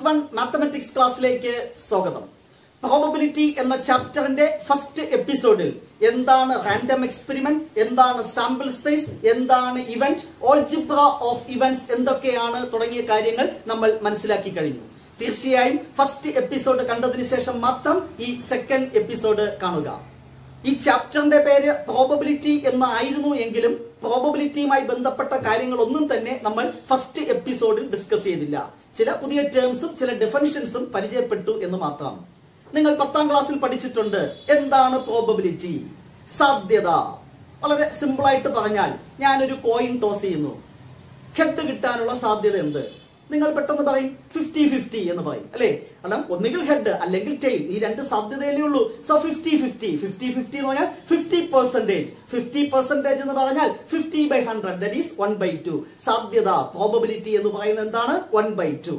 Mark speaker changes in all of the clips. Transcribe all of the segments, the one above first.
Speaker 1: One mathematics ക്ലാസ്സിലേക്ക് സ്വാഗതം probability എന്ന ചാപ്റ്ററിന്റെ ഫസ്റ്റ് എപ്പിസോഡിൽ എന്താണ് റാൻഡം എക്സ്പെരിമെന്റ് എന്താണ് സാമ്പിൾ സ്പേസ് എന്താണ് ഇവന്റ് ഓൾജിബ്ര ഓഫ് ഇവന്റ്സ് എന്തൊക്കെയാണ് തുടങ്ങിയ കാര്യങ്ങൾ നമ്മൾ മനസ്സിലാക്കി കഴിഞ്ഞു തീർച്ചയായും ഫസ്റ്റ് എപ്പിസോഡ് കണ്ടതിന് ശേഷം മാത്രം ഈ സെക്കൻഡ് എപ്പിസോഡ് കാണുക ഈ ചാപ്റ്ററിന്റെ പേര് പ്രോബബിലിറ്റി എന്നായിരുന്നു എങ്കിലും പ്രോബബിലിറ്റിയുമായി ബന്ധപ്പെട്ട കാര്യങ്ങളൊന്നും തന്നെ നമ്മൾ ഫസ്റ്റ് എപ്പിസോഡിൽ ഡിസ്കസ് ചെയ്തില്ല ചില പുതിയ ടേംസും ചില ഡെഫിനിഷൻസും പരിചയപ്പെട്ടു എന്ന് മാത്രം നിങ്ങൾ പത്താം ക്ലാസ്സിൽ പഠിച്ചിട്ടുണ്ട് എന്താണ് പ്രോബബിലിറ്റി സാധ്യത വളരെ സിമ്പിൾ ആയിട്ട് പറഞ്ഞാൽ ഞാനൊരു കോയിൻ ടോസ് ചെയ്യുന്നു ഹെഡ് കിട്ടാനുള്ള സാധ്യത എന്ത് നിങ്ങൾ പെട്ടെന്ന് പറയും ഫിഫ്റ്റി ഫിഫ്റ്റി എന്ന് പറയും അല്ലെ കാരണം ഒന്നുകിൽ ഹെഡ് അല്ലെങ്കിൽ ടെയിൽ ഈ രണ്ട് സാധ്യതയല്ലേ ഉള്ളൂ so fifty fifty fifty fifty എന്ന് പറഞ്ഞാൽ ഫിഫ്റ്റി പെർസെന്റേജ് ഫിഫ്റ്റി പെർസെന്റേജ് എന്ന് പറഞ്ഞാൽ fifty by hundred that is one by two സാധ്യത പ്രോബബിലിറ്റി എന്ന് പറയുന്നത് എന്താണ് വൺ ബൈ ടു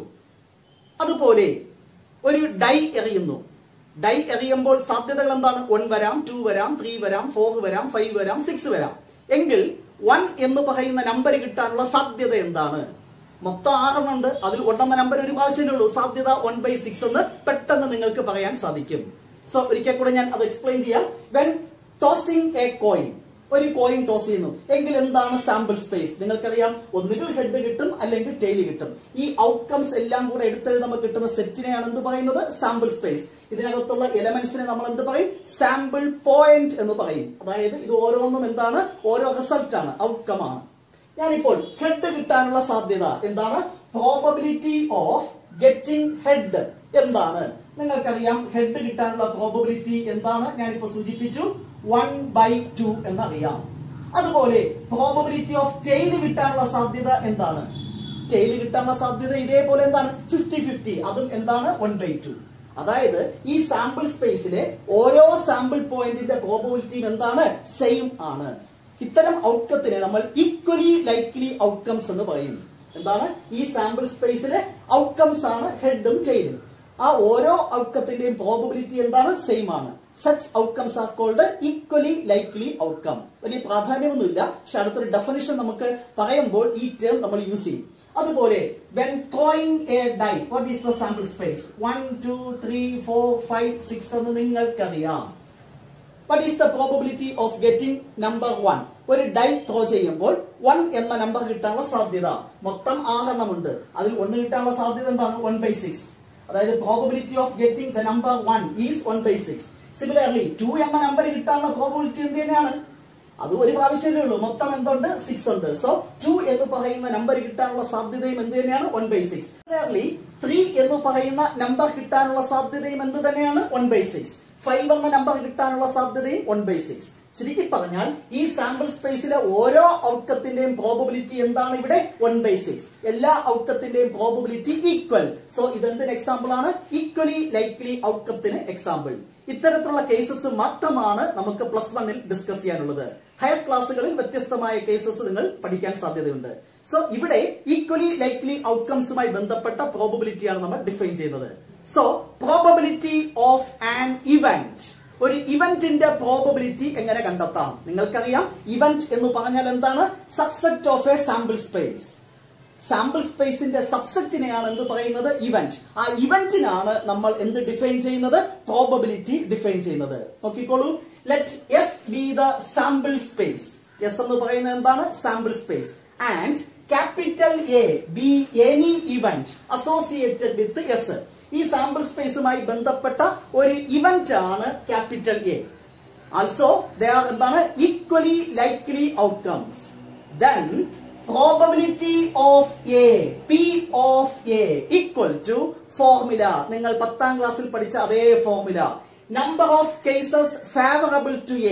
Speaker 1: അതുപോലെ ഒരു ഡൈ എറിയുന്നു ഡൈ എറിയുമ്പോൾ സാധ്യതകൾ എന്താണ് വൺ വരാം ടു വരാം ത്രീ വരാം ഫോർ വരാം ഫൈവ് വരാം സിക്സ് വരാം എങ്കിൽ വൺ എന്ന് പറയുന്ന നമ്പർ കിട്ടാനുള്ള സാധ്യത എന്താണ് മൊത്തം ആറെണ്ണം ഉണ്ട് അതിൽ ഒന്നെന്ന നമ്പർ ഒരു പ്രാവശ്യമേ ഉള്ളൂ സാധ്യത വൺ ബൈ സിക്സ് എന്ന് പെട്ടെന്ന് നിങ്ങൾക്ക് പറയാൻ സാധിക്കും സോ ഒരിക്കൽ കൂടെ ഞാൻ അത് എക്സ്പ്ലെയിൻ ചെയ്യാം വെൻ ടോസിംഗ് എ കോയിൻ ഒരു കോയിൻ ടോസ് ചെയ്യുന്നു എങ്കിൽ എന്താണ് സാമ്പിൾ സ്പേസ് നിങ്ങൾക്കറിയാം ഒന്നുകിൽ ഹെഡ് കിട്ടും അല്ലെങ്കിൽ ടെയിൽ കിട്ടും ഈ ഔട്ട്കംസ് എല്ലാം കൂടെ എടുത്തെഴുതുമ്പോൾ കിട്ടുന്ന സെറ്റിനെയാണ് എന്ത് പറയുന്നത് സാമ്പിൾ സ്പേസ് ഇതിനകത്തുള്ള എലമെന്റ്സിനെ നമ്മൾ എന്ത് പറയും സാമ്പിൾ പോയിന്റ് എന്ന് പറയും അതായത് ഇത് ഓരോന്നും എന്താണ് ഓരോ റിസൾട്ട് ആണ് ഔട്ട്കം ആണ് ഞാനിപ്പോൾ ഹെഡ് കിട്ടാനുള്ള സാധ്യത എന്താണ് പ്രോബബിലിറ്റി ഓഫ് ഗെറ്റിംഗ് ഹെഡ് എന്താണ് നിങ്ങൾക്കറിയാം ഹെഡ് കിട്ടാനുള്ള പ്രോബബിലിറ്റി എന്താണ് ഞാനിപ്പോ സൂചിപ്പിച്ചു വൺ ബൈ ടു എന്നറിയാം അതുപോലെ പ്രോബബിലിറ്റി ഓഫ് ടെയിൽ കിട്ടാനുള്ള സാധ്യത എന്താണ് ടെയിൽ കിട്ടാനുള്ള സാധ്യത ഇതേപോലെ എന്താണ് ഫിഫ്റ്റി ഫിഫ്റ്റി അതും എന്താണ് വൺ ബൈ ടു അതായത് ഈ സാമ്പിൾ സ്പേസിലെ ഓരോ സാമ്പിൾ പോയിന്റിന്റെ പ്രോബബിലിറ്റിയും എന്താണ് സെയിം ആണ് ഇത്തരം ഔട്ട്കത്തിനെ നമ്മൾ ഈക്വലി ലൈക്ലി ഔട്ട്കംസ് എന്ന് പറയും എന്താണ് ഈ സാമ്പിൾ സ്പേസിലെ ഔട്ട്കംസ് ആണ് ഹെഡും ടെയിലും ആ ഓരോ ഔട്ട്കത്തിന്റെയും പ്രോബബിലിറ്റി എന്താണ് സെയിം ആണ് such outcomes are called equally likely outcome വലിയ പ്രാധാന്യമൊന്നുമില്ല പക്ഷെ അടുത്തൊരു ഡെഫിനിഷൻ നമുക്ക് പറയുമ്പോൾ ഈ ടേം നമ്മൾ യൂസ് ചെയ്യും അതുപോലെ when coining a die what is the sample space one two three four five six എന്ന് നിങ്ങൾക്കറിയാം what is the probability of getting number one ഒരു ഡൈ ത്രോ ചെയ്യുമ്പോൾ വൺ എന്ന നമ്പർ കിട്ടാനുള്ള സാധ്യത മൊത്തം ആറെണ്ണമുണ്ട് അതിൽ ഒന്ന് കിട്ടാനുള്ള സാധ്യത എന്താണ് വൺ ബൈ സിക്സ് അതായത് probability of getting the number one is one by six similarly two എന്ന നമ്പർ കിട്ടാനുള്ള പ്രോബിലിറ്റി എന്ത് തന്നെയാണ് അത് ഒരു പ്രാവശ്യമേ ഉള്ളൂ മൊത്തം എന്തുണ്ട് സിക്സ് ഉണ്ട് സോ ടു എന്ന് പറയുന്ന നമ്പർ കിട്ടാനുള്ള സാധ്യതയും എന്ത് തന്നെയാണ് one by six similarly three എന്ന് പറയുന്ന നമ്പർ കിട്ടാനുള്ള സാധ്യതയും എന്ത് തന്നെയാണ് വൺ ബൈ സിക്സ് ഫൈവ് എന്ന നമ്പർ കിട്ടാനുള്ള സാധ്യതയും വൺ ബൈ സിക്സ് ചുരുക്കി പറഞ്ഞാൽ ഈ സാമ്പിൾ സ്പേസിലെ ഓരോ ഔട്ട്കത്തിന്റെയും പ്രോബബിലിറ്റി എന്താണ് ഇവിടെ വൺ ബൈ സിക്സ് എല്ലാ ഔട്ട്കത്തിന്റെയും പ്രോബബിലിറ്റി ഈക്വൽ സോ ഇതെന്തിന് എക്സാമ്പിൾ ആണ് ഈക്വലി ലൈക്ലി ഔട്ട്കത്തിന് എക്സാമ്പിൾ ഇത്തരത്തിലുള്ള കേസസ് മാത്രമാണ് നമുക്ക് പ്ലസ് വണ്ണിൽ ഡിസ്കസ് ചെയ്യാനുള്ളത് ഹയർ ക്ലാസ്സുകളിൽ വ്യത്യസ്തമായ കേസസ് നിങ്ങൾ പഠിക്കാൻ സാധ്യതയുണ്ട് സോ ഇവിടെ ഈക്വലി ലൈക്ലി ഔട്ട്കംസുമായി ബന്ധപ്പെട്ട പ്രോബബിലിറ്റിയാണ് നമ്മൾ ഡിഫൈൻ ചെയ്യുന്നത് so probability of an event ഒരു ഇവന്റിന്റെ പ്രോബബിലിറ്റി എങ്ങനെ കണ്ടെത്താം നിങ്ങൾക്കറിയാം ഇവന്റ് എന്ന് പറഞ്ഞാൽ എന്താണ് subset of a sample space sample സ്പേസിന്റെ സബ്സെറ്റിനെയാണ് എന്ത് പറയുന്നത് ഇവന്റ് ആ ഇവന്റിനാണ് നമ്മൾ എന്ത് ഡിഫൈൻ ചെയ്യുന്നത് പ്രോബബിലിറ്റി ഡിഫൈൻ ചെയ്യുന്നത് നോക്കിക്കോളൂ let S be the sample space S എന്ന് പറയുന്നത് എന്താണ് sample space and capital A be any event associated with S ഈ സാമ്പിൾ സ്പേസുമായി ബന്ധപ്പെട്ട ഒരു ഇവന്റ് ആണ് capital A also the are എന്താണ് equally likely outcomes then probability of A P of A equal to formula നിങ്ങൾ പത്താം ക്ലാസ്സിൽ പഠിച്ച അതേ formula number of cases favourable to A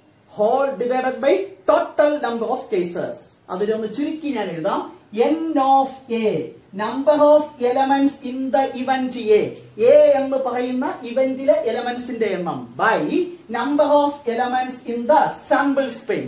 Speaker 1: whole divided by total number of cases അതിലൊന്ന് ചുരുക്കി ഞാൻ എഴുതാം N of A number of elements in the event A A എന്ന് പറയുന്ന ഇവന്റിലെ എലമെന്റ്സിന്റെ എണ്ണം by number of elements in the sample space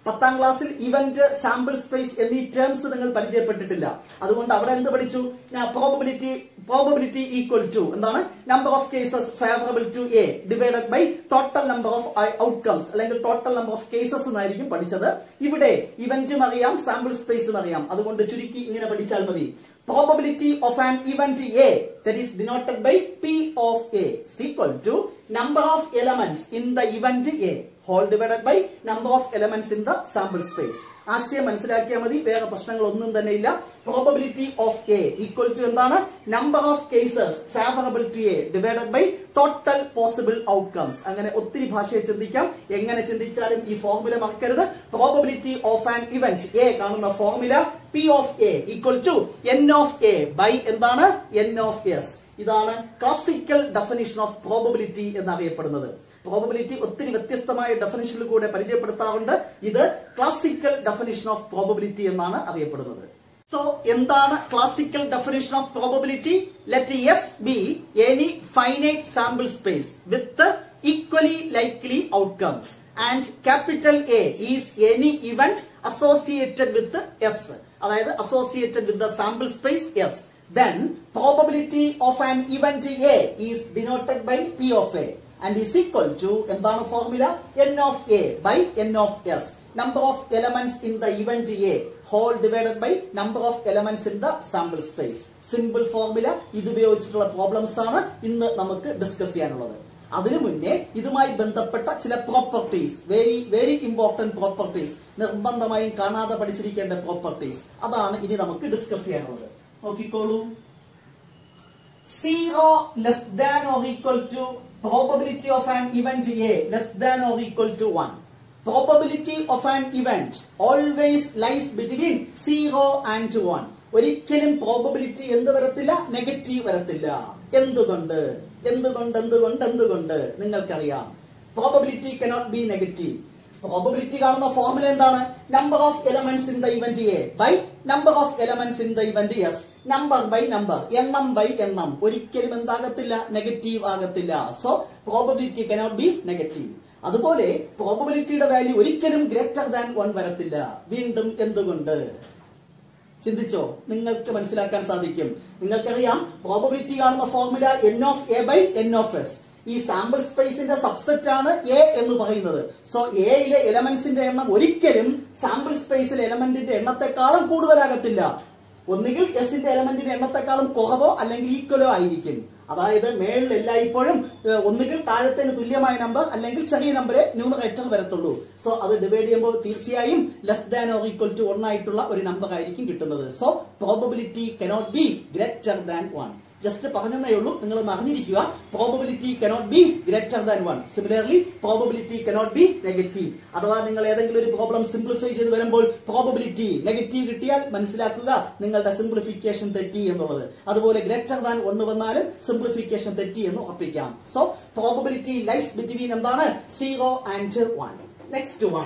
Speaker 1: പത്താം ക്ലാസ്സിൽ ഇവന്റ് സാമ്പിൾ സ്പേസ് എന്നീ ടേംസ് നിങ്ങൾ പരിചയപ്പെട്ടിട്ടില്ല അതുകൊണ്ട് അവിടെ എന്ത് പഠിച്ചു പ്രോബിലിറ്റി പ്രോബിലിറ്റി ഈക്വൽ ടു എന്താണ് number of cases favourable to A divided by total number of outcomes അല്ലെങ്കിൽ ടോട്ടൽ നമ്പർ ഓഫ് കേസസ് എന്നായിരിക്കും പഠിച്ചത് ഇവിടെ ഇവന്റും അറിയാം സാമ്പിൾ സ്പേസും അറിയാം അതുകൊണ്ട് ചുരുക്കി ഇങ്ങനെ പഠിച്ചാൽ മതി probability of an event A that is denoted by P of A is equal to number of elements in the event A whole divided by number of elements in the sample space. ആശയം മനസ്സിലാക്കിയാൽ മതി വേറെ പ്രശ്നങ്ങളൊന്നും തന്നെ ഇല്ല probability of A equal to എന്താണ് number of cases favourable to A divided by total possible outcomes അങ്ങനെ ഒത്തിരി ഭാഷയെ ചിന്തിക്കാം എങ്ങനെ ചിന്തിച്ചാലും ഈ ഫോർമുല മറക്കരുത് probability of an event A കാണുന്ന formula P of A equal to N of A by എന്താണ് എൻ ഓഫ് എസ് ഇതാണ് ക്ലാസിക്കൽ ഡെഫിനിഷൻ ഓഫ് പ്രോബിലിറ്റി എന്നറിയപ്പെടുന്നത് പ്രോബിലിറ്റി ഒത്തിരി വ്യത്യസ്തമായ ഡെഫിനിഷനിൽ കൂടെ പരിചയപ്പെടുത്താറുണ്ട് ഇത് ക്ലാസിക്കൽ ഡെഫിനിഷൻ ഓഫ് പ്രോബിലിറ്റി എന്നാണ് അറിയപ്പെടുന്നത് സോ എന്താണ് classical definition of probability let S be any finite sample space with equally likely outcomes and capital A is any event associated with S അതായത് associated with the sample space S then probability of an event A is denoted by P of A and is equal to എന്താണ് formula n of A by n of S number of elements in the event A whole divided by number of elements in the sample space simple formula ഇത് ഉപയോഗിച്ചിട്ടുള്ള problems ആണ് ഇന്ന് നമുക്ക് discuss ചെയ്യാനുള്ളത് അതിനു മുന്നേ ഇതുമായി ബന്ധപ്പെട്ട ചില properties very very important properties നിർബന്ധമായും കാണാതെ പഠിച്ചിരിക്കേണ്ട പ്രോപ്പർട്ടീസ് അതാണ് ഇനി നമുക്ക് ഡിസ്കസ് ചെയ്യാനുള്ളത് നോക്കിക്കോളൂ zero less than or equal to probability of an event A less than or equal to one probability of an event always lies between zero and one ഒരിക്കലും probability എന്ത് വരത്തില്ല നെഗറ്റീവ് വരത്തില്ല എന്തുകൊണ്ട് എന്തുകൊണ്ട് എന്തുകൊണ്ട് എന്തുകൊണ്ട് നിങ്ങൾക്കറിയാം probability cannot be negative probability കാണുന്ന ഫോർമുല എന്താണ് number of elements in the event A by number of elements in the event S number by number എണ്ണം ബൈ എണ്ണം ഒരിക്കലും എന്താകത്തില്ല നെഗറ്റീവ് ആകത്തില്ല so probability cannot be negative അതുപോലെ പ്രോബിലിറ്റിയുടെ value ഒരിക്കലും ഗ്രേറ്റർ ദാൻ വൺ വരത്തില്ല വീണ്ടും എന്തുകൊണ്ട് ചിന്തിച്ചോ നിങ്ങൾക്ക് മനസ്സിലാക്കാൻ സാധിക്കും നിങ്ങൾക്കറിയാം പ്രോബിലിറ്റി കാണുന്ന formula N of A by N of S ഈ സാമ്പിൾ സ്പേസിന്റെ സബ്സെറ്റ് ആണ് എ എന്ന് പറയുന്നത് സോ എയിലെ എലമെന്റ്സിന്റെ എണ്ണം ഒരിക്കലും സാമ്പിൾ സ്പേസിലെ എലമെന്റിന്റെ എണ്ണത്തെക്കാളും കൂടുതലാകത്തില്ല ഒന്നുകിൽ എസിന്റെ എലമെന്റിന്റെ എണ്ണത്തെക്കാളും കുറവോ അല്ലെങ്കിൽ ഈക്വലോ ആയിരിക്കും അതായത് മേളിൽ എല്ലായ്പ്പോഴും ഏഹ്, ഒന്നുകിൽ താഴത്തേന് തുല്യമായ നമ്പർ അല്ലെങ്കിൽ ചെറിയ നമ്പറെ ന്യൂമറേറ്റർ വരത്തുള്ളൂ സോ അത് ഡിവൈഡ് ചെയ്യുമ്പോൾ തീർച്ചയായും less than or equal to one ആയിട്ടുള്ള ഒരു നമ്പർ ആയിരിക്കും കിട്ടുന്നത് so probability cannot be greater than one just പറഞ്ഞതേ ഉള്ളൂ നിങ്ങൾ ഒന്ന് അറിഞ്ഞിരിക്കുക probability cannot be greater than one similarly probability cannot be negative അഥവാ നിങ്ങൾ ഏതെങ്കിലും ഒരു പ്രോബ്ലം സിംപ്ലിഫൈ ചെയ്ത് വരുമ്പോൾ പ്രോബിലിറ്റി നെഗറ്റീവ് കിട്ടിയാൽ മനസ്സിലാക്കുക നിങ്ങളുടെ സിംപ്ലിഫിക്കേഷൻ തെറ്റി എന്നുള്ളത് അതുപോലെ ഗ്രേറ്റർ ദാൻ ഒന്ന് വന്നാലും സിംപ്ലിഫിക്കേഷൻ തെറ്റി എന്ന് ഉറപ്പിക്കാം സോ പ്രോബിലിറ്റി ലൈസ് ബിറ്റ്വീൻ എന്താണ് zero and one next one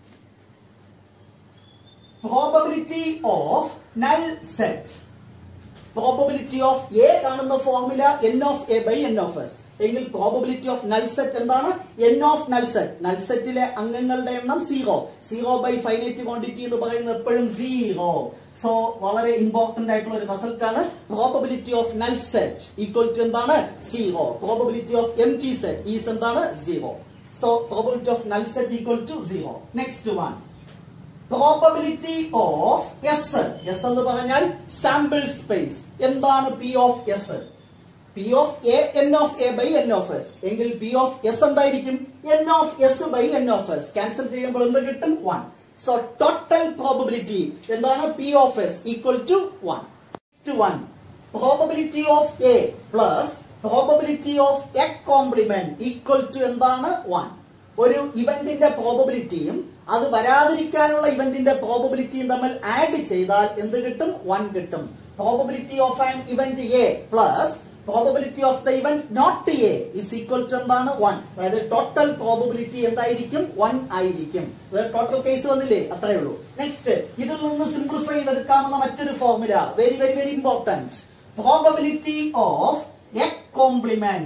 Speaker 1: probability of null set probability of A കാണുന്ന formula N of A by N of S എങ്കിൽ പ്രോബിലിറ്റി ഓഫ് നൽ സെറ്റ് എന്താണ് N of null set null സെറ്റിലെ അംഗങ്ങളുടെ എണ്ണം zero zero by finite quantity എന്ന് പറയുന്നത് എപ്പോഴും zero so വളരെ ഇമ്പോർട്ടന്റ് ആയിട്ടുള്ള ഒരു റിസൾട്ട് ആണ് probability of null set equal to എന്താണ് zero probability of empty set is എന്താണ് zero so probability of null set equal to zero next one probability of S S എന്ന് പറഞ്ഞാൽ sample space എന്താണ് P of S P of A N of A by N of S എങ്കിൽ P of S എന്തായിരിക്കും N of S by N of S cancel ചെയ്യുമ്പോൾ എന്ത് കിട്ടും one so total probability എന്താണ് P of S equal to one one probability of A plus probability of A complement equal to എന്താണ് one ഒരു ഇവന്റിന്റെ പ്രോബിലിറ്റിയും അത് വരാതിരിക്കാനുള്ള ഇവന്റിന്റെ പ്രോബിലിറ്റിയും തമ്മിൽ ആഡ് ചെയ്താൽ എന്ത് കിട്ടും വൺ കിട്ടും probability of an event A plus probability of the event not A is equal to എന്താണ് വൺ അതായത് ടോട്ടൽ പ്രോബിലിറ്റി എന്തായിരിക്കും വൺ ആയിരിക്കും ടോട്ടൽ കേസ് വന്നില്ലേ അത്രേ ഉള്ളൂ നെക്സ്റ്റ് ഇതിൽ നിന്ന് സിംപ്ലിഫൈ ചെയ്തെടുക്കാവുന്ന മറ്റൊരു formula very very very important probability of A complement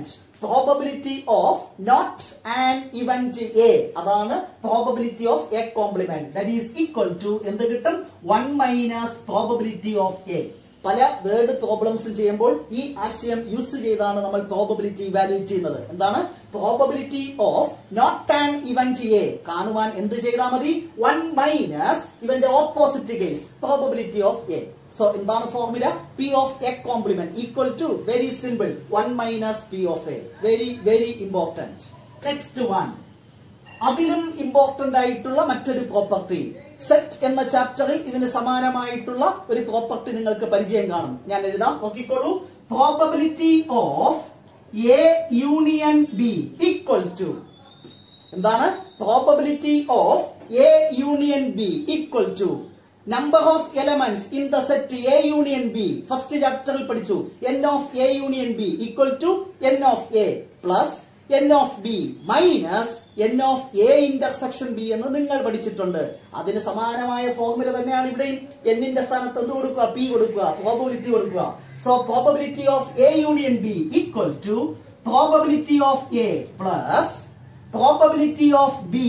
Speaker 1: probability of not an event A അതാണ് probability of A complement that is equal to എന്ത് കിട്ടും one minus probability of A പല വേർഡ് പ്രോബ്ലംസ് ചെയ്യുമ്പോൾ ഈ ആശയം use ചെയ്താണ് നമ്മൾ probability വാല്യൂറ്റ് ചെയ്യുന്നത് എന്താണ് probability of not an event A കാണുവാൻ എന്ത് ചെയ്താൽ മതി വൺ മൈനസ് ഇവന്റെ opposite case probability of A so എന്താണ് formula P of A complement equal to very simple one minus P of A very very important next one അതിലും important ആയിട്ടുള്ള മറ്റൊരു property set എന്ന ചാപ്റ്ററിൽ ഇതിന് സമാനമായിട്ടുള്ള ഒരു പ്രോപ്പർട്ടി നിങ്ങൾക്ക് പരിചയം കാണും ഞാൻ എഴുതാം നോക്കിക്കോളൂ probability of A union B equal to എന്താണ് probability of A union B equal to number of elements in the set A union B first ചാപ്റ്ററിൽ പഠിച്ചു N of A union B equal to N of A plus N of B minus N of A intersection B എന്ന് നിങ്ങൾ പഠിച്ചിട്ടുണ്ട് അതിന് സമാനമായ formula തന്നെയാണ് ഇവിടെയും എന്നിന്റെ സ്ഥാനത്ത് എന്ത് കൊടുക്കുക പി കൊടുക്കുക പ്രോബബിലിറ്റി കൊടുക്കുക so probability of A union B equal to probability of A plus probability of B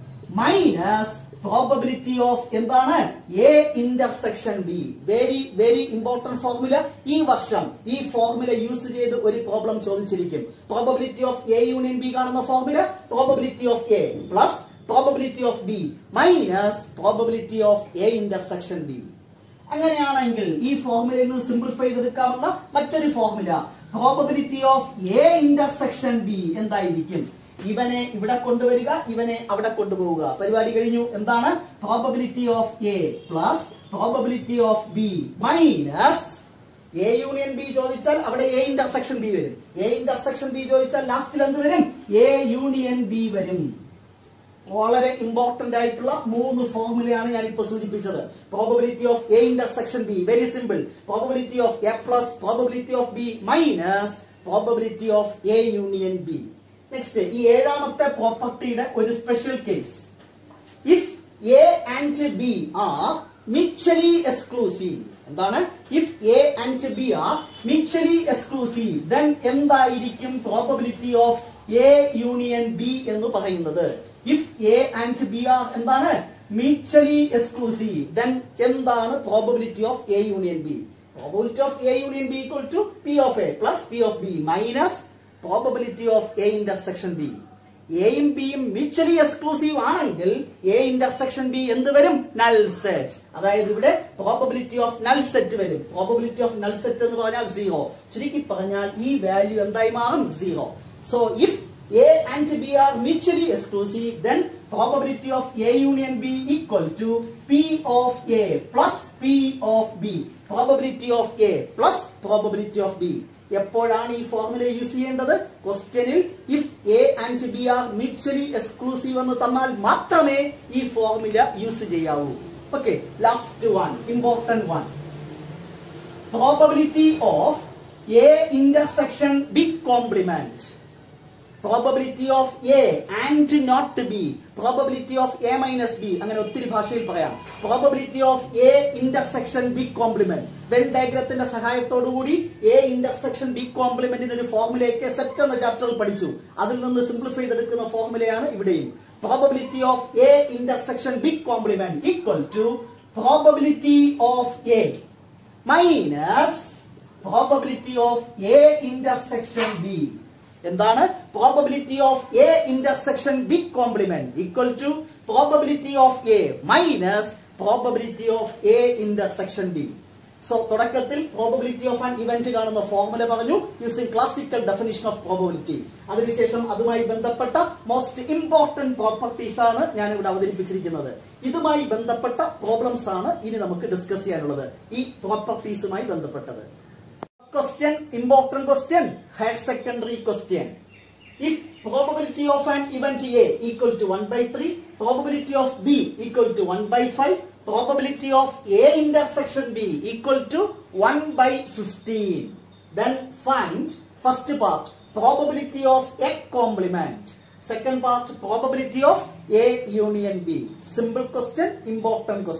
Speaker 1: minus probability of എന്താണ് A intersection B very very important formula ഈ വർഷം ഈ ഫോർമുല യൂസ് ചെയ്ത് ഒരു പ്രോബ്ലം ചോദിച്ചിരിക്കും probability of A union B കാണുന്ന formula probability of A plus probability of B minus probability of A intersection B അങ്ങനെയാണെങ്കിൽ ഈ ഫോർമുലയിൽ നിന്ന് സിംപ്ലിഫൈ ചെയ്തെടുക്കാവുന്ന മറ്റൊരു formula probability of A intersection B എന്തായിരിക്കും ഇവനെ ഇവിടെ കൊണ്ടുവരിക ഇവനെ അവിടെ കൊണ്ടുപോവുക പരിപാടി കഴിഞ്ഞു എന്താണ് probability of A plus probability of B minus A union B ചോദിച്ചാൽ അവിടെ എ ഇന്റർസെക്ഷൻ ബി വരും എ ഇന്റർസെക്ഷൻ ബി ചോദിച്ചാൽ ലാസ്റ്റിൽ എന്ത് വരും എ യൂണിയൻ ബി വരും വളരെ ഇമ്പോർട്ടന്റ് ആയിട്ടുള്ള മൂന്ന് ഫോർമുലയാണ് ഞാൻ ഇപ്പൊ സൂചിപ്പിച്ചത് probability of A intersection B very simple probability of A plus probability of B minus probability of A union B next ഈ ഏഴാമത്തെ പ്രോപ്പർട്ടിയുടെ ഒരു special case if A and B are mutually exclusive എന്താണ് if A and B are mutually exclusive then എന്തായിരിക്കും probability of A union B എന്ന് പറയുന്നത് if A and B are എന്താണ് mutually exclusive then എന്താണ് probability of A union B probability of A union B equal to P of A plus P of B minus probability of A intersection B എയും ബിയും mutually exclusive ആണെങ്കിൽ A intersection B എന്ത് വരും null set അതായത് ഇവിടെ probability of null set വരും probability of null set എന്ന് പറഞ്ഞാൽ സീറോ ചുരുക്കി പറഞ്ഞാൽ ഈ വാല്യൂ എന്തായി മാറും zero so if A and B are mutually exclusive then probability of A union B equal to P of A plus P of B probability of A plus probability of B എപ്പോഴാണ് ഈ formula use ചെയ്യേണ്ടത് ക്വസ്റ്റ്യനിൽ if A and B are mutually exclusive എന്ന് തന്നാൽ മാത്രമേ ഈ formula use ചെയ്യാവൂ okay last one important one probability of A intersection big complement probability of A and not B probability of A minus B അങ്ങനെ ഒത്തിരി ഭാഷയിൽ പറയാം probability of A intersection B complement Venn ഡയഗ്രത്തിന്റെ സഹായത്തോടുകൂടി A intersection B കോംപ്ലിമെന്റിന് ഒരു ഫോർമുലയൊക്കെ set എന്ന ചാപ്റ്ററിൽ പഠിച്ചു അതിൽ നിന്ന് സിംപ്ലിഫൈ ചെയ്തെടുക്കുന്ന ഫോർമുലയാണ് ഇവിടെയും probability of A intersection B complement equal to probability of A minus probability of A intersection B എന്താണ് probability of A intersection B complement equal to probability of A minus probability of A intersection B so തുടക്കത്തിൽ probability of an event കാണുന്ന formula പറഞ്ഞു using classical definition of probability അതിനുശേഷം അതുമായി ബന്ധപ്പെട്ട most important properties ആണ് ഞാൻ ഇവിടെ അവതരിപ്പിച്ചിരിക്കുന്നത് ഇതുമായി ബന്ധപ്പെട്ട പ്രോബ്ലംസ് ആണ് ഇനി നമുക്ക് ഡിസ്കസ് ചെയ്യാനുള്ളത് ഈ പ്രോപ്പർട്ടീസുമായി ബന്ധപ്പെട്ടത് question important question higher secondary question if probability of an event a equal to 1 by 3 probability of b equal to 1 by 5 probability of a intersection b equal to 1 by 15 then find first part probability of a complement second part probability of a union b simple question important question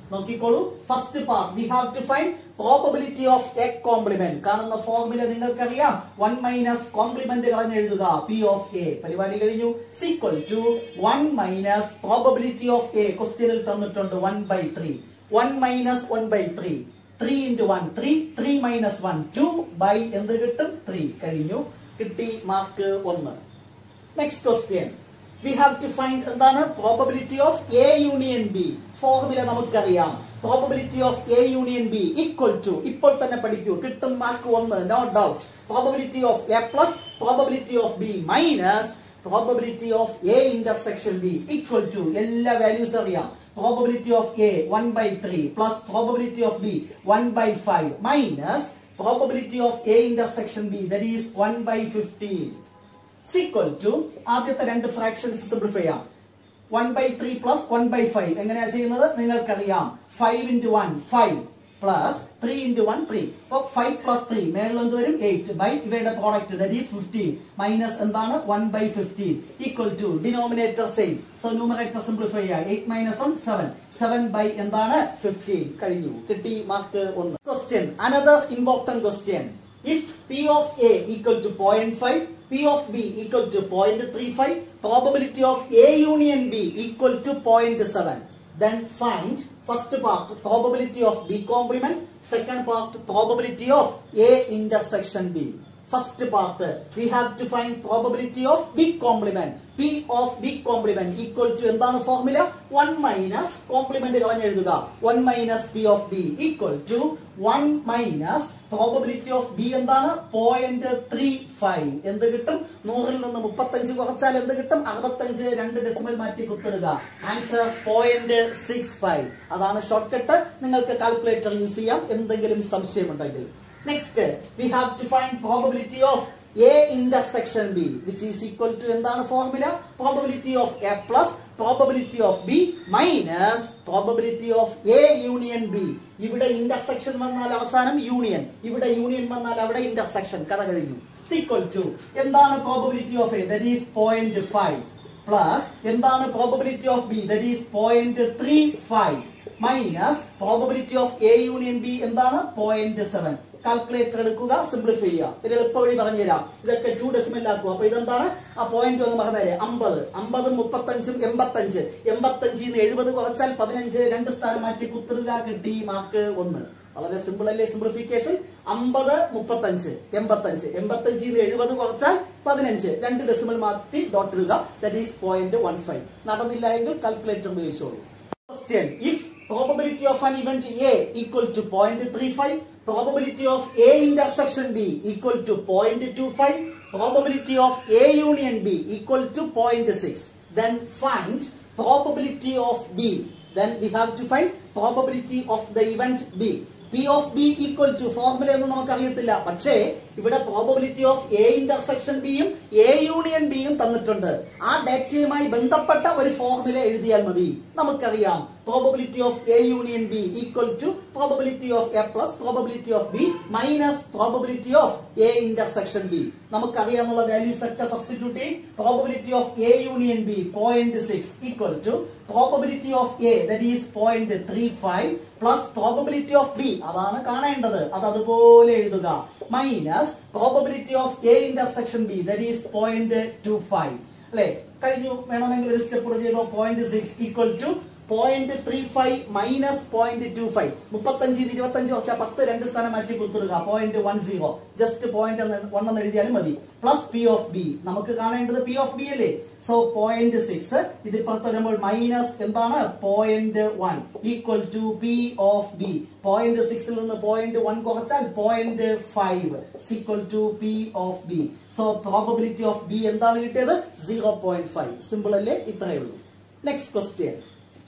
Speaker 1: നോക്കിക്കോളൂ first part we have to find probability of A complement കാണുന്ന formula നിങ്ങൾക്കറിയാം one minus complement കളഞ്ഞ് എഴുതുക P of A പരിപാടി കഴിഞ്ഞു is equal to one minus probability of A ക്വസ്റ്റ്യനിൽ തന്നിട്ടുണ്ട് one by three one minus one by three three into one three three minus one two by എന്ത് കിട്ടും three കഴിഞ്ഞു കിട്ടി മാർക്ക് ഒന്ന് next question we have to find എന്താണ് probability of A union B formula നമുക്കറിയാം probability of A union B equal to ഇപ്പോൾ തന്നെ പഠിക്കൂ കിട്ടും മാർക്ക് ഒന്ന് no doubt probability of A plus probability of B minus probability of A intersection B equal to എല്ലാ values അറിയാം probability of A one by three plus probability of B one by five minus probability of A intersection B that is one by fifteen is equal to ആദ്യത്തെ രണ്ട് fractions simplify ചെയ്യാം one by three plus one by five എങ്ങനെയാ ചെയ്യുന്നത് നിങ്ങൾക്കറിയാം five into one five plus three into one three അപ്പൊ five plus three മേളിൽ എന്ത് വരും എയ്റ്റ് ബൈ ഇവയുടെ product that is fifteen minus എന്താണ് one by fifteen equal to denominator same so numerator simplify ചെയ്യാം eight minus one seven seven by എന്താണ് fifteen കഴിഞ്ഞു കിട്ടി മാർക്ക് ഒന്ന് question another important question if P of A equal to point five P of B equal to 0.35, probability of A union B equal to 0.7. Then find first part probability of B complement, second part probability of A intersection B. First part we have to find probability of B complement. P of B complement equal to എന്താണ് formula one minus complement കളഞ്ഞ് എഴുതുക one minus P of B equal to one minus probability of B എന്താണ് point three five എന്ത് കിട്ടും നൂറിൽ നിന്ന് മുപ്പത്തഞ്ച് കുറച്ചാൽ എന്ത് കിട്ടും അറുപത്തഞ്ച് രണ്ട് ഡെസിമൽ മാറ്റി കുത്തിടുക ആൻസർ പോയിന്റ് സിക്സ് ഫൈവ് അതാണ് ഷോർട്ട് കട്ട് നിങ്ങൾക്ക് കാൽക്കുലേറ്റർ യൂസ് ചെയ്യാം എന്തെങ്കിലും സംശയമുണ്ടെങ്കിൽ next we have to find probability of A intersection B which is equal to എന്താണ് formula probability of A plus probability of B minus probability of A union B ഇവിടെ intersection വന്നാൽ അവസാനം union ഇവിടെ union വന്നാൽ അവിടെ intersection കഥ കഴിഞ്ഞു is equal to എന്താണ് probability of A that is point five plus എന്താണ് probability of B that is point three five minus probability of A union B എന്താണ് പോയിന്റ് സെവൻ കാൽക്കുലേറ്റർ എടുക്കുക സിംപ്ലിഫൈ ചെയ്യുക ഇത് എളുപ്പവഴി പറഞ്ഞുതരാം ഇതൊക്കെ ടു ഡെസിമൽ ആക്കുക അപ്പൊ ഇതെന്താണ് ആ പോയിന്റ് ഒന്ന് പറഞ്ഞേരെ അമ്പത് അമ്പതും മുപ്പത്തഞ്ചും എൺപത്തഞ്ച് എൺപത്തഞ്ചിൽ നിന്ന് എഴുപത് കുറച്ചാൽ പതിനഞ്ച് രണ്ട് സ്ഥാനം മാറ്റി കുത്തുക കിട്ടി മാർക്ക് ഒന്ന് വളരെ സിമ്പിൾ അല്ലേ സിംപ്ലിഫിക്കേഷൻ അമ്പത് മുപ്പത്തഞ്ച് എൺപത്തഞ്ച് എൺപത്തഞ്ചിൽ നിന്ന് എഴുപത് കുറച്ചാൽ പതിനഞ്ച് രണ്ട് ഡെസിമൽ മാറ്റി ഡോട്ട് ഇടുക that is point one five നടന്നില്ല എങ്കിൽ കാൽക്കുലേറ്റർ ഉപയോഗിച്ചോളൂ Question. If probability of an event A equal to 0.35, probability of A intersection B equal to 0.25, probability of A union B equal to 0.6, then find probability of B. Then we have to find probability of the event B. P of B equal to formula ഒന്നും നമുക്ക് അറിയത്തില്ല പക്ഷേ ഇവിടെ probability of A intersection ബിയും A union ബിയും തന്നിട്ടുണ്ട് ആ ഡാറ്റയുമായി ബന്ധപ്പെട്ട ഒരു ഫോർമുല എഴുതിയാൽ മതി നമുക്കറിയാം probability of A union B equal to probability of A plus probability of B minus probability of A intersection B നമുക്കറിയാമുള്ള വാല്യൂസ് ഒക്കെ സബ്സ്റ്റിറ്റ്യൂട്ട് ചെയ്യും probability of A union B point six equal to probability of A that is point three five plus probability of B അതാണ് കാണേണ്ടത് അത് അതുപോലെ എഴുതുക minus probability of A intersection B that is point two five അല്ലെ കഴിഞ്ഞു വേണമെങ്കിൽ ഒരു step കൂടെ ചെയ്തോ point six equal to point three five minus point two five മുപ്പത്തഞ്ച് ഇരുപത്തഞ്ച് വെച്ചാൽ പത്ത് രണ്ട് സ്ഥാനം മാറ്റി കുത്തുക point one zero just point one എന്ന് എഴുതിയാലും മതി പ്ലസ് പി ഓഫ് ബി നമുക്ക് കാണേണ്ടത് പി ഓഫ് ബി അല്ലേ സോ പോയിന്റ് സിക്സ് ഇത് പുറത്ത് വരുമ്പോൾ മൈനസ് എന്താണ് point one equal to P of B point സിക്സിൽ നിന്ന് പോയിന്റ് വൺ കുറച്ചാൽ point five equal to P of B so probability of B എന്താണ് കിട്ടിയത് സീറോ പോയിന്റ് ഫൈവ് സിമ്പിൾ അല്ലേ ഇത്രയേ ഉള്ളൂ next question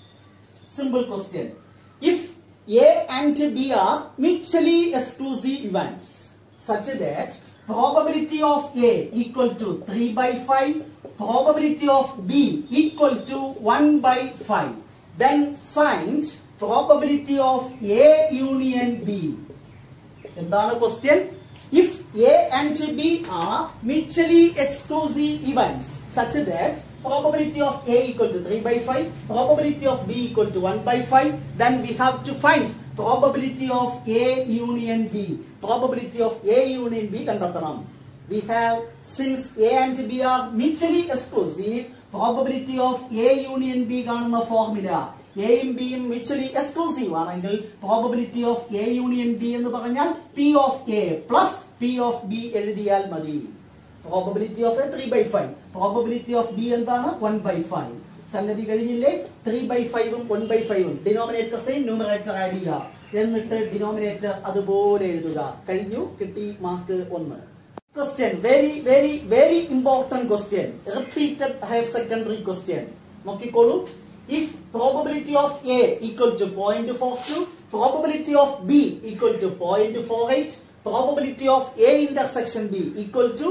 Speaker 1: simple question. If A and B are mutually exclusive events such that probability of A equal to 3 by 5, probability of B equal to 1 by 5, then find probability of A union B. എന്താണ് question if A and B are mutually exclusive events such that probability of A equal to 3 by 5, probability of B equal to 1 by 5, then we have to find probability of A union B. Probability of A union B കണ്ടെത്തണം. We have, since A and B are mutually exclusive, probability of A union B കാണുന്ന formula എയും ബിയും mutually exclusive ആണെങ്കിൽ probability of A union B എന്ന് പറഞ്ഞാൽ P of A plus P of B എഴുതിയാൽ മതി probability of A three by five probability of B എന്താണ് one by five സംഗതി കഴിഞ്ഞില്ലേ ത്രീ ബൈ ഫൈവും വൺ ബൈ ഫൈവും ഡിനോമിനേറ്റർ സെയിം ന്യൂമറേറ്റർ ആഡ് ചെയ്യുക എന്നിട്ട് ഡിനോമിനേറ്റർ അതുപോലെ എഴുതുക കഴിഞ്ഞു കിട്ടി മാർക്ക് ഒന്ന് question very very very important question repeated higher secondary question നോക്കിക്കോളൂ if probability of A equal to point four two probability of B equal to point four eight probability of A intersection B equal to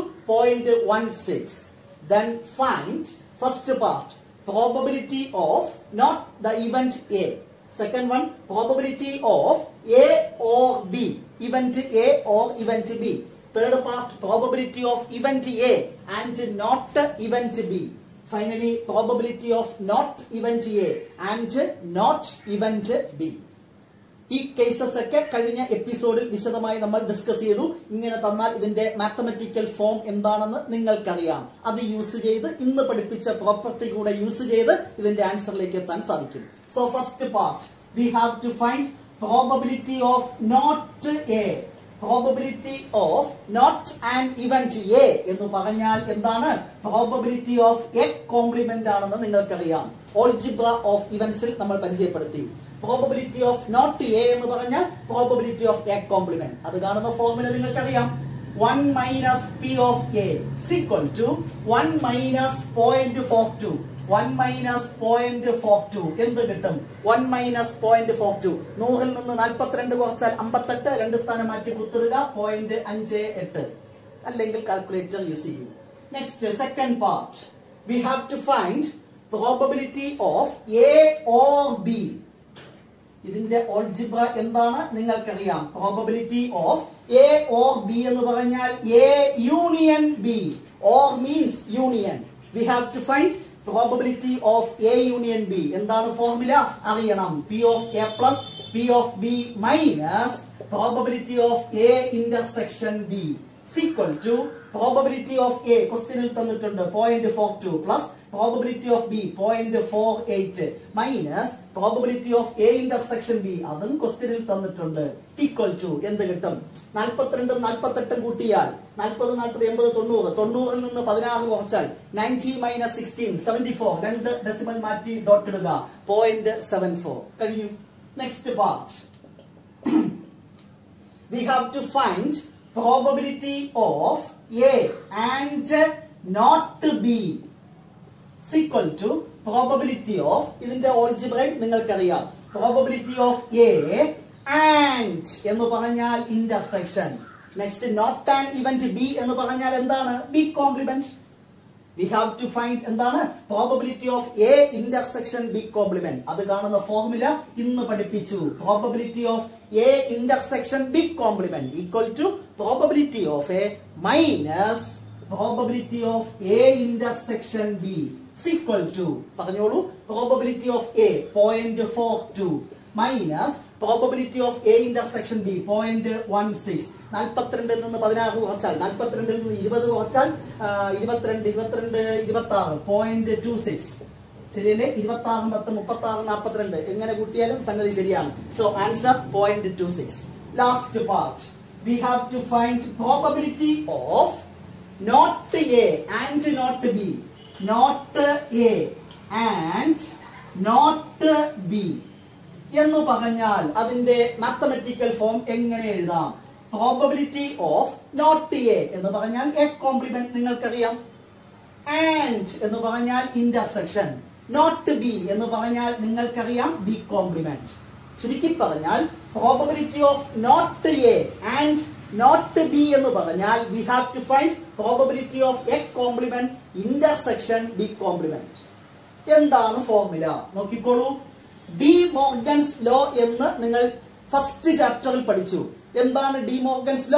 Speaker 1: 0.16 then find first part probability of not the event A second one probability of A or B event A or event B third part probability of event A and not event B finally probability of not event A and not event B ഈ cases ഒക്കെ കഴിഞ്ഞ എപ്പിസോഡിൽ വിശദമായി നമ്മൾ discuss ചെയ്തു ഇങ്ങനെ തന്നാൽ ഇതിന്റെ മാത്തമെറ്റിക്കൽ ഫോം എന്താണെന്ന് നിങ്ങൾക്കറിയാം അത് യൂസ് ചെയ്ത് ഇന്ന് പഠിപ്പിച്ച പ്രോപ്പർട്ടി കൂടെ യൂസ് ചെയ്ത് ഇതിന്റെ ആൻസറിലേക്ക് എത്താൻ സാധിക്കും so first part we have to find probability of not A probability of not and event A എന്ന് പറഞ്ഞാൽ എന്താണ് പ്രോബബിലിറ്റി ഓഫ് എ കോംപ്ലിമെന്റ് ആണെന്ന് നിങ്ങൾക്കറിയാം ഓൾജിബ്ര ഓഫ് ഇവന്റ്സിൽ നമ്മൾ പരിചയപ്പെടുത്തി പ്രോബബിലിറ്റി ഓഫ് നോട്ട് എ എന്ന് പറഞ്ഞാൽ പ്രോബബിലിറ്റി ഓഫ് എ കോംപ്ലിമെന്റ് അത് കാണുന്ന ഫോർമുല നിങ്ങൾക്കറിയാം one minus P of A is equal to one minus point four two one minus point four two എന്ത് കിട്ടും one minus point four two നൂറിൽ നിന്ന് നാൽപ്പത്തിരണ്ട് കുറച്ചാൽ അമ്പത്തെട്ട് രണ്ട് സ്ഥാനം മാറ്റി കുത്തിടുക പോയിന്റ് അഞ്ച് എട്ട് അല്ലെങ്കിൽ കാൽക്കുലേറ്റർ യൂസ് ചെയ്യൂ next second part we have to find probability of A or B ഇതിന്റെ ഓൾജിബ്ര എന്താണ് നിങ്ങൾക്കറിയാം probability of A or B എന്ന് പറഞ്ഞാൽ A union B or means union we have to find probability of A union B എന്താണ് formula അറിയണം P of A plus P of B minus probability of A intersection B is equal to probability of A ക്വസ്റ്റ്യനിൽ തന്നിട്ടുണ്ട് point four to plus probability of B point four eight minus probability of A intersection B അതും ക്വസ്റ്റ്യനിൽ തന്നിട്ടുണ്ട് equal to എന്ത് കിട്ടും നാൽപ്പത്തിരണ്ടും നാൽപ്പത്തെട്ടും കൂട്ടിയാൽ നാൽപ്പത് നാൽപ്പത് എൺപത് തൊണ്ണൂറ് തൊണ്ണൂറിൽ നിന്ന് പതിനാറ് കുറച്ചാൽ ninety minus sixteen seventy four രണ്ട് ഡെസിമൽ മാറ്റി ഡോട്ട് ഇടുക പോയിന്റ് സെവൻ ഫോർ കഴിഞ്ഞു next part we have to find probability of A and not B is equal to probability of ഇതിന്റെ ഓൾജിബ്രൈൻ നിങ്ങൾക്കറിയാം probability of A and എന്ന് പറഞ്ഞാൽ intersection next not and event B എന്ന് പറഞ്ഞാൽ എന്താണ് B complement we have to find എന്താണ് probability of A intersection B complement അത് കാണുന്ന ഫോർമുല ഇന്ന് പഠിപ്പിച്ചു probability of A intersection B complement equal to probability of A minus probability of A intersection B equal to പറഞ്ഞോളൂ probability of A point four two minus probability of A intersection B point one six നാൽപ്പത്തിരണ്ടിൽ നിന്ന് പതിനാറ് കുറച്ചാൽ നാൽപ്പത്തിരണ്ടിൽ നിന്ന് ഇരുപത് കുറച്ചാൽ ആ, ഇരുപത്തിരണ്ട് ഇരുപത്തിരണ്ട് ഇരുപത്തി ആറ് പോയിന്റ് ടു സിക്സ് ശരിയല്ലേ ഇരുപത്തി ആറ് പത്ത് മുപ്പത്തി ആറ് നാൽപ്പത്തിരണ്ട് എങ്ങനെ കൂട്ടിയാലും സംഗതി ശരിയാണ് so answer point two six last part we have to find probability of not A and not B not A and not B എന്ന് പറഞ്ഞാൽ അതിന്റെ മാത്തമെറ്റിക്കൽ ഫോം എങ്ങനെ എഴുതാം പ്രോബബിലിറ്റി ഓഫ് നോട്ട് എ എന്ന് പറഞ്ഞാൽ എ കോംപ്ലിമെന്റ് നിങ്ങൾക്കറിയാം and എന്ന് പറഞ്ഞാൽ ഇന്റർസെക്ഷൻ നോട്ട് ബി എന്ന് പറഞ്ഞാൽ നിങ്ങൾക്കറിയാം ബി കോംപ്ലിമെന്റ് ചുരുക്കി പറഞ്ഞാൽ probability of not A and not B എന്ന് പറഞ്ഞാൽ we have to find probability of A complement intersection B complement എന്താണ് ഫോർമുല നോക്കിക്കോളൂ ഡി മോർഗൻസ് ലോ എന്ന് നിങ്ങൾ ഫസ്റ്റ് ചാപ്റ്ററിൽ പഠിച്ചു എന്താണ് De Morgan's law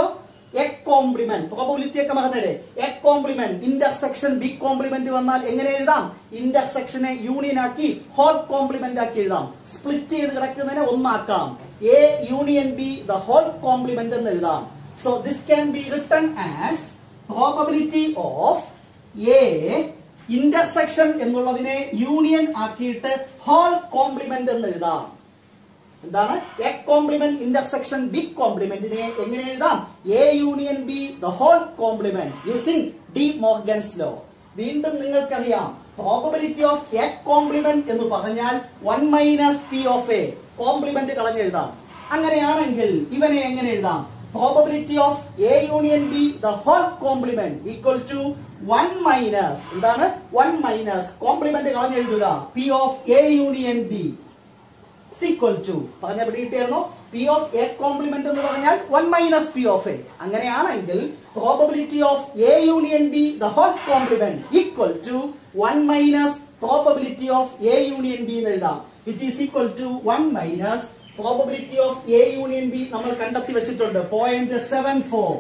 Speaker 1: A complement probability ഒക്കെ പറഞ്ഞത് A complement intersection B complement വന്നാൽ എങ്ങനെ എഴുതാം ഇന്റർസെക്ഷനെ യൂണിയൻ ആക്കി ഹോൾ കോംപ്ലിമെന്റ് ആക്കി എഴുതാം സ്പ്ലിറ്റ് ചെയ്ത് കിടക്കുന്നതിനെ ഒന്നാക്കാം A union B the whole complement എന്ന് എഴുതാം so this can be written as probability of A intersection എന്നുള്ളതിനെ യൂണിയൻ ആക്കിയിട്ട് ഹോൾ കോംപ്ലിമെന്റ് എന്ന് എഴുതാം എന്താണ് എ കോംപ്ലിമെന്റ് ഇന്റർസെക്ഷൻ ബി കോംപ്ലിമെന്റിനെ എങ്ങനെ എഴുതാം A union B the whole complement using De Morgan's law വീണ്ടും നിങ്ങൾക്കറിയാം പ്രോബിലിറ്റി ഓഫ് എ കോംപ്ലിമെന്റ് എന്ന് പറഞ്ഞാൽ one minus P of A complement കളഞ്ഞെഴുതാം അങ്ങനെയാണെങ്കിൽ ഇവനെ എങ്ങനെ എഴുതാം probability of A union B the whole complement equal to one minus എന്താണ് വൺ മൈനസ് കോംപ്ലിമെന്റ് കളഞ്ഞെഴുതുക P of A union B equal to പറഞ്ഞ പിടികിട്ടിയായിരുന്നോ പി ഓഫ് എ കോംപ്ലിമെന്റ് എന്ന് പറഞ്ഞാൽ one minus P of A അങ്ങനെയാണെങ്കിൽ probability of A union B the whole complement equal to one minus probability of A union B എന്ന് എഴുതാം which is equal to one minus probability of A union B നമ്മൾ കണ്ടെത്തി വെച്ചിട്ടുണ്ട് point seven four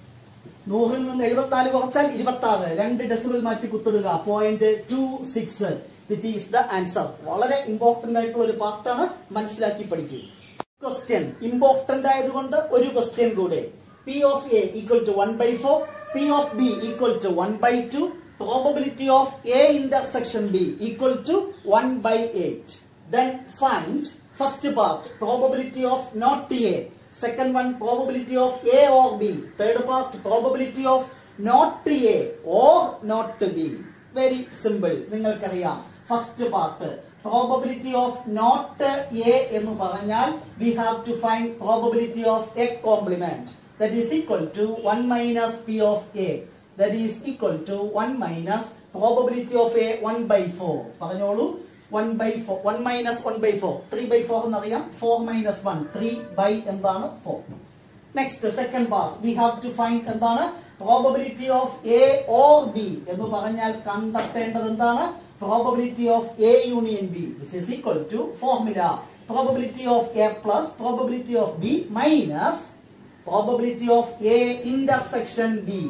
Speaker 1: നൂറിൽ നിന്ന് എഴുപത്തിനാല് കുറച്ചാൽ ഇരുപത്തി ആറ് രണ്ട് ഡെസിബിൾ മാറ്റി കുത്തിടുക point two six which is the answer വളരെ ഇമ്പോർട്ടന്റ് ആയിട്ടുള്ള ഒരു പാർട്ടാണ് മനസ്സിലാക്കി പഠിക്കുക ക്വസ്റ്റ്യൻ ഇമ്പോർട്ടന്റ് ആയതുകൊണ്ട് ഒരു ക്വസ്റ്റ്യൻ കൂടെ P of A equal to one by four P of B equal to one by two probability of A intersection B equal to one by eight then find first part probability of not A second one probability of A or B third part probability of not A or not B very simple നിങ്ങൾക്കറിയാം first part probability of not A എന്ന് പറഞ്ഞാൽ we have to find probability of A complement that is equal to one minus P of A that is equal to one minus probability of A one by four പറഞ്ഞോളൂ one by four one minus one by four three by four എന്നറിയാം four minus one three by എന്താണ് four next second part we have to find എന്താണ് probability of A or B എന്ന് പറഞ്ഞാൽ കണ്ടെത്തേണ്ടത് എന്താണ് probability of A union B which is equal to formula probability of A plus probability of B minus probability of A intersection B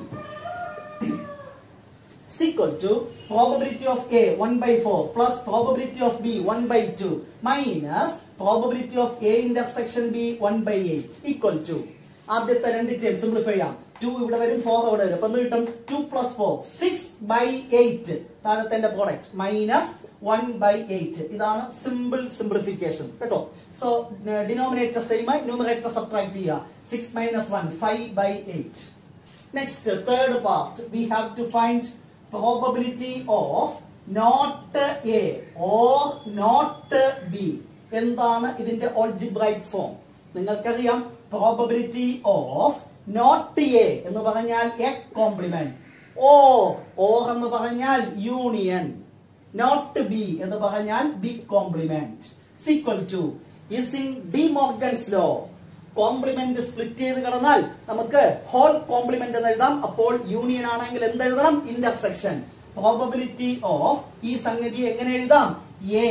Speaker 1: is equal to probability of A 1 by 4 plus probability of B 1 by 2 minus probability of A intersection B 1 by 8 equal to ആദ്യത്തെ രണ്ട് term simplify ചെയ്യാം to ഇവിടെ വരും four അവിടെ വരും അപ്പൊ എന്ത് കിട്ടും two plus four six by eight താഴത്തെ product minus one by eight ഇതാണ് സിമ്പിൾ സിംപ്ലിഫിക്കേഷൻ കേട്ടോ സോ ഡിനോമിനേറ്റർ സെയിം ആയി ന്യൂമറേറ്റർ സബ്ട്രാക്ട് ചെയ്യുക six minus one five by eight next third part we have to find probability of not A or not B എന്താണ് ഇതിന്റെ algebraic form നിങ്ങൾക്കറിയാം probability of not A എന്ന് പറഞ്ഞാൽ A complement oh or എന്ന് പറഞ്ഞാൽ union not B എന്ന് പറഞ്ഞാൽ B complement is equal to is in De Morgan's law complement split ചെയ്ത് കിടന്നാൽ നമുക്ക് ഹോൾ കോംപ്ലിമെന്റ് എന്ന് എഴുതാം അപ്പോൾ യൂണിയൻ ആണെങ്കിൽ എന്ത് എഴുതാം ഇന്റർസെക്ഷൻ പ്രോബബിലിറ്റി ഓഫ് ഈ സംഗതി എങ്ങനെ എഴുതാം എ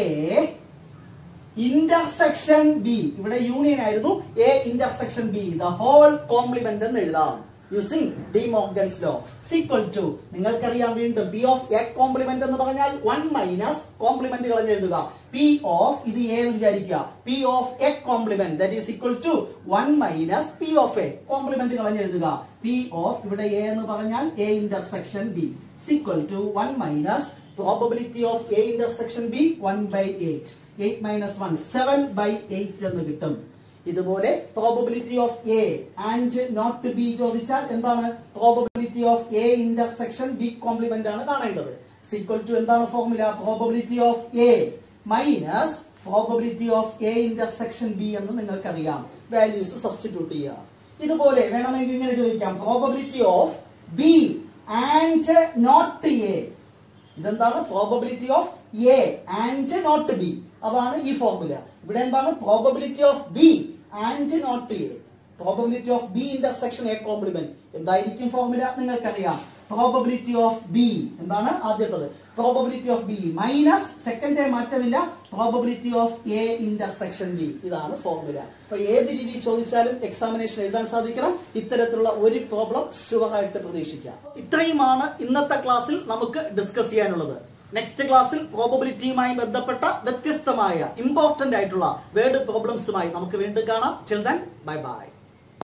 Speaker 1: ഇന്റർസെക്ഷൻ ബി ഇവിടെ യൂണിയൻ ആയിരുന്നു A intersection B the whole complement എന്ന് എഴുതാം using De Morgan's law is equal to നിങ്ങൾക്കറിയാം വീണ്ടും പി ഓഫ് എ കോംപ്ലിമെന്റ് എന്ന് പറഞ്ഞാൽ വൺ മൈനസ് കോംപ്ലിമെന്റ് കളഞ്ഞെഴുതുക പി ഓഫ് ഇത് എ എന്ന് വിചാരിക്കുക P of A complement that is equal to one minus P of A complement കളഞ്ഞെഴുതുക പി ഓഫ് ഇവിടെ എ എന്ന് പറഞ്ഞാൽ A intersection B is equal to one minus probability of A intersection B one by eight eight minus one seven by eight എന്ന് കിട്ടും ഇതുപോലെ probability of A and not B ചോദിച്ചാൽ എന്താണ് probability of A intersection B complement ആണ് കാണേണ്ടത് is equal to എന്താണ് formula probability of A minus probability of A intersection B എന്ന് നിങ്ങൾക്കറിയാം വാല്യൂസ് സബ്സ്റ്റിറ്റ്യൂട്ട് ചെയ്യുക ഇതുപോലെ വേണമെങ്കിൽ ഇങ്ങനെ ചോദിക്കാം probability of B and not A ഇതെന്താണ് probability of A and not B അതാണ് ഈ ഫോർമുല ഇവിടെ എന്താണ് probability of B and not A probability of B intersection A complement എന്തായിരിക്കും ഫോർമുല നിങ്ങൾക്കറിയാം പ്രോബബിലിറ്റി ഓഫ് ബി എന്താണ് ആദ്യത്തത് probability of B minus second time മാറ്റമില്ല probability of A intersection B ഇതാണ് ഫോർമുല അപ്പൊ ഏത് രീതിയിൽ ചോദിച്ചാലും എക്സാമിനേഷൻ എഴുതാൻ സാധിക്കണം ഇത്തരത്തിലുള്ള ഒരു പ്രോബ്ലം ഷുവർ ആയിട്ട് പ്രതീക്ഷിക്കാം ഇത്രയുമാണ് ഇന്നത്തെ ക്ലാസ്സിൽ നമുക്ക് ഡിസ്കസ് ചെയ്യാനുള്ളത് നെക്സ്റ്റ് ക്ലാസ്സിൽ പ്രോബബിലിറ്റിയുമായി ബന്ധപ്പെട്ട വ്യത്യസ്തമായ ഇമ്പോർട്ടന്റ് ആയിട്ടുള്ള വേർഡ് പ്രോബ്ലംസുമായി നമുക്ക് വീണ്ടും കാണാം ചിൽഡ്രൻ ബൈ ബൈ